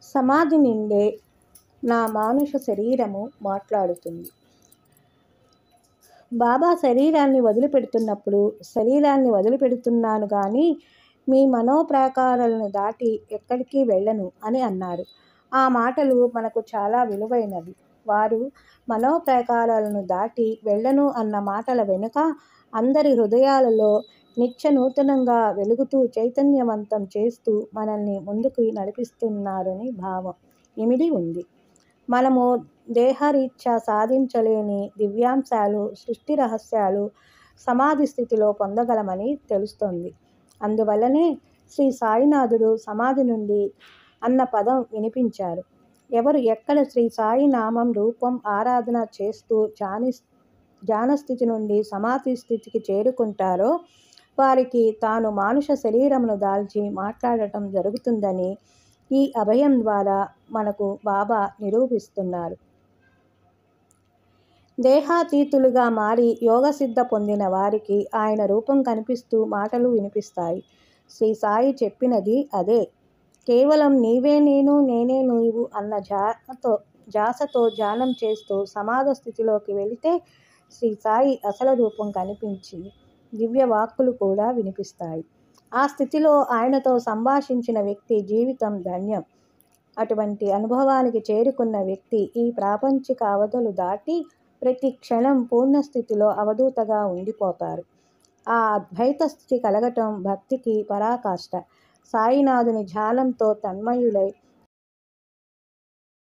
సమాధి నిండే నా మానుష శరీరము మాట్లాడుతుంది బాబా శరీరాన్ని వదిలిపెడుతున్నప్పుడు శరీరాన్ని వదిలిపెడుతున్నాను కానీ మీ మనోప్రాకారాలను దాటి ఎక్కడికి వెళ్ళను అని అన్నారు ఆ మాటలు మనకు చాలా విలువైనవి వారు మనోప్రాకారాలను దాటి వెళ్ళను అన్న మాటల వెనుక అందరి హృదయాలలో నిత్య నూతనంగా వెలుగుతూ చైతన్యవంతం చేస్తూ మనల్ని ముందుకు నడిపిస్తున్నారని భావం ఇమిడి ఉంది మనము దేహరీత్యా సాధించలేని దివ్యాంశాలు సృష్టి రహస్యాలు సమాధి స్థితిలో పొందగలమని తెలుస్తోంది అందువల్లనే శ్రీ సాయినాథుడు సమాధి నుండి అన్న పదం వినిపించారు ఎవరు ఎక్కడ శ్రీ సాయి నామం రూపం ఆరాధన చేస్తూ జాని ధ్యానస్థితి నుండి సమాధి స్థితికి చేరుకుంటారో వారికి తాను మానుష శరీరమును దాల్చి మాట్లాడటం జరుగుతుందని ఈ అభయం ద్వారా మనకు బాబా నిరూపిస్తున్నారు దేహాతీతులుగా మారి యోగసిద్ధ పొందిన వారికి ఆయన రూపం కనిపిస్తూ మాటలు వినిపిస్తాయి శ్రీ సాయి చెప్పినది అదే కేవలం నీవే నేను నేనే నీవు అన్న జాతో జాసతో ధ్యానం చేస్తూ సమాధ స్థితిలోకి వెళితే శ్రీ సాయి అసలు రూపం కనిపించి దివ్య వాక్కులు కూడా వినిపిస్తాయి ఆ స్థితిలో ఆయనతో సంభాషించిన వ్యక్తి జీవితం ధన్యం అటువంటి అనుభవానికి చేరుకున్న వ్యక్తి ఈ ప్రాపంచిక అవధులు దాటి ప్రతి క్షణం పూర్ణస్థితిలో అవధూతగా ఉండిపోతారు ఆ అద్వైత స్థితి కలగటం భక్తికి పరాకాష్ట సాయినాథుని ధ్యానంతో తన్మయులై